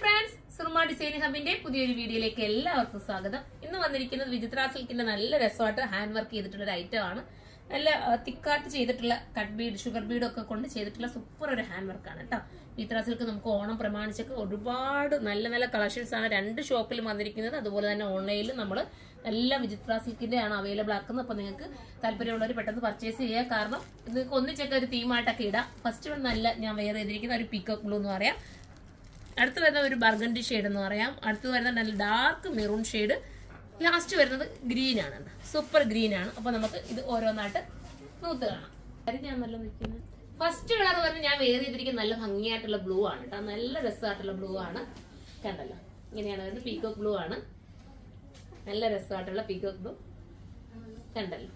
friends Soorma design ഹബിന്റെ പുതിയൊരു വീഡിയോയിലേക്ക് എല്ലാവർക്കും സ്വാഗതം ഇന്ന് വന്നിരിക്കുന്നത് വിചിത്ര സിൽക്കിന്റെ നല്ല രസമായിട്ട് ഹാൻഡ് വർക്ക് ചെയ്തിട്ടുള്ള ഒരു ഐറ്റം ആണ് നല്ല തിക്കാട്ട് ചെയ്തിട്ടുള്ള കട്ട് ബീഡ് ഷുഗർ ബീഡ് ഒക്കെ കൊണ്ട് ചെയ്തിട്ടുള്ള സൂപ്പർ ഒരു ഹാൻഡ് വർക്കാണ് കേട്ടോ വിചിത്ര സിൽക്ക് നമുക്ക് ഓണം പ്രമാണിച്ചൊക്കെ ഒരുപാട് നല്ല നല്ല കളക്ഷൻസ് ആണ് രണ്ട് ഷോപ്പിലും വന്നിരിക്കുന്നത് അതുപോലെ തന്നെ ഓൺലൈനിൽ നമ്മൾ എല്ലാ വിചിത്ര സിൽക്കിന്റെ ആണ് അവൈലബിൾ ആക്കുന്നത് അപ്പൊ നിങ്ങൾക്ക് താല്പര്യമുള്ളവർ പെട്ടെന്ന് പർച്ചേസ് ചെയ്യുക കാരണം നിങ്ങൾക്ക് ഒന്നിച്ചൊക്കെ ഒരു തീമായിട്ടൊക്കെ ഇടാം ഫസ്റ്റ് വൺ നല്ല ഞാൻ വെയർ ചെയ്തിരിക്കുന്ന ഒരു പീക്കോക്ക് ബ്ലൂ എന്ന് പറയാം അടുത്ത് വരുന്ന ഒരു ബർഗണ്ടി ഷെയ്ഡ് എന്ന് പറയാം അടുത്ത് വരുന്ന നല്ല ഡാർക്ക് മെറൂൺ ഷെയ്ഡ് ലാസ്റ്റ് വരുന്നത് ഗ്രീൻ ആണ് സൂപ്പർ ഗ്രീൻ ആണ് അപ്പൊ നമുക്ക് ഇത് ഓരോന്നായിട്ട് നൂത്ത് കാണാം കാര്യം ഞാൻ നല്ല നിൽക്കുന്നത് ഫസ്റ്റ് കളർ പറഞ്ഞ് ഞാൻ വേറെ ചെയ്തിരിക്കുന്ന നല്ല ഭംഗിയായിട്ടുള്ള ബ്ലൂ ആണ് കേട്ടോ നല്ല രസമായിട്ടുള്ള ബ്ലൂ ആണ് കണ്ടല്ലോ ഇങ്ങനെയാണ് വരുന്നത് പീക്കോക്ക് ബ്ലൂ ആണ് നല്ല രസമായിട്ടുള്ള പീക്കോക്ക് ബ്ലൂ കണ്ടല്ലോ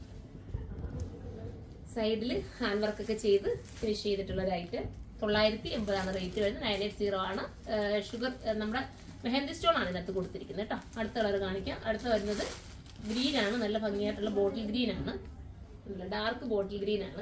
സൈഡിൽ ഹാൻഡ് വർക്ക് ഒക്കെ ചെയ്ത് ഫിനിഷ് ചെയ്തിട്ടുള്ള ഒരു ഐറ്റം തൊള്ളായിരത്തി എൺപതാണ് റേറ്റ് വരുന്നത് നയൻ എയ്റ്റ് സീറോ ആണ് ഷുഗർ നമ്മുടെ മെഹന്തി സ്റ്റോൺ ആണ് ഇതിനകത്ത് കൊടുത്തിരിക്കുന്നത് കേട്ടോ അടുത്ത കളർ കാണിക്കാം അടുത്ത വരുന്നത് ഗ്രീൻ ആണ് നല്ല ഭംഗിയായിട്ടുള്ള ബോട്ടിൽ ഗ്രീൻ ആണ് നല്ല ഡാർക്ക് ബോട്ടിൽ ഗ്രീൻ ആണ്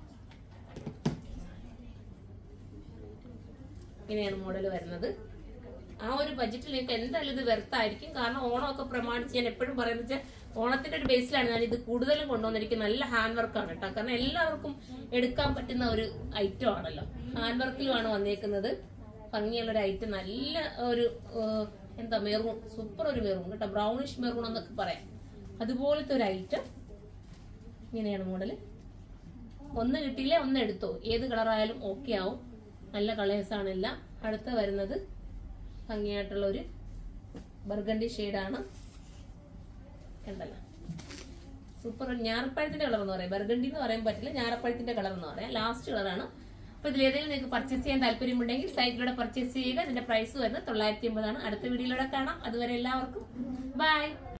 ഇങ്ങനെയാണ് മോഡൽ വരുന്നത് ആ ഒരു ബഡ്ജറ്റിൽ നിങ്ങൾക്ക് എന്തായാലും ഇത് വെറുത്തായിരിക്കും കാരണം ഓണമൊക്കെ പ്രമാണിച്ച് ഞാൻ എപ്പോഴും പറയുന്നത് വെച്ചാൽ ഓണത്തിന്റെ ഒരു ബേസിലാണ് ഞാൻ ഇത് കൂടുതലും കൊണ്ടുവന്നിരിക്കുന്നത് നല്ല ഹാൻഡ് വർക്കാണ് കേട്ടോ കാരണം എല്ലാവർക്കും എടുക്കാൻ പറ്റുന്ന ഒരു ഐറ്റം ആണല്ലോ ഹാൻഡ് വർക്കിലുമാണ് വന്നേക്കുന്നത് ഭംഗിയുള്ള ഒരു ഐറ്റം നല്ല ഒരു ഏഹ്, എന്താ മെറൂൺ സൂപ്പർ ഒരു മെറൂൺ കേട്ടോ ബ്രൗണിഷ് മെറൂൺ എന്നൊക്കെ പറയാം അതുപോലത്തെ ഒരു ഐറ്റം ഇങ്ങനെയാണ് മോഡല് ഒന്ന് കിട്ടിയില്ലേ ഒന്ന് എടുത്തോ ഏത് കളറായാലും ഓക്കെ ആവും നല്ല കളേഴ്സ് ആണ് എല്ലാം അടുത്ത വരുന്നത് ഭംഗിയായിട്ടുള്ള ഒരു ബർഗണ്ടി ഷെയ്ഡാണ് കണ്ടല്ലോ സൂപ്പർ ഞാറപ്പഴത്തിന്റെ കളർ എന്ന് പറയാം ബർഗണ്ടി എന്ന് പറയാൻ പറ്റില്ല ഞാറപ്പഴത്തിന്റെ കളർ എന്ന് പറയാം ലാസ്റ്റ് കളറാണ് അപ്പൊ ഇതിൽ ഏതെങ്കിലും നിങ്ങൾക്ക് പർച്ചേസ് ചെയ്യാൻ താല്പര്യമുണ്ടെങ്കിൽ സൈറ്റിലൂടെ പർച്ചേസ് ചെയ്യുക ഇതിന്റെ പ്രൈസ് വരുന്നത് തൊള്ളായിരത്തി അമ്പതാണ് അടുത്ത വീഡിയോയിലൂടെ കാണാം അതുവരെ എല്ലാവർക്കും ബൈ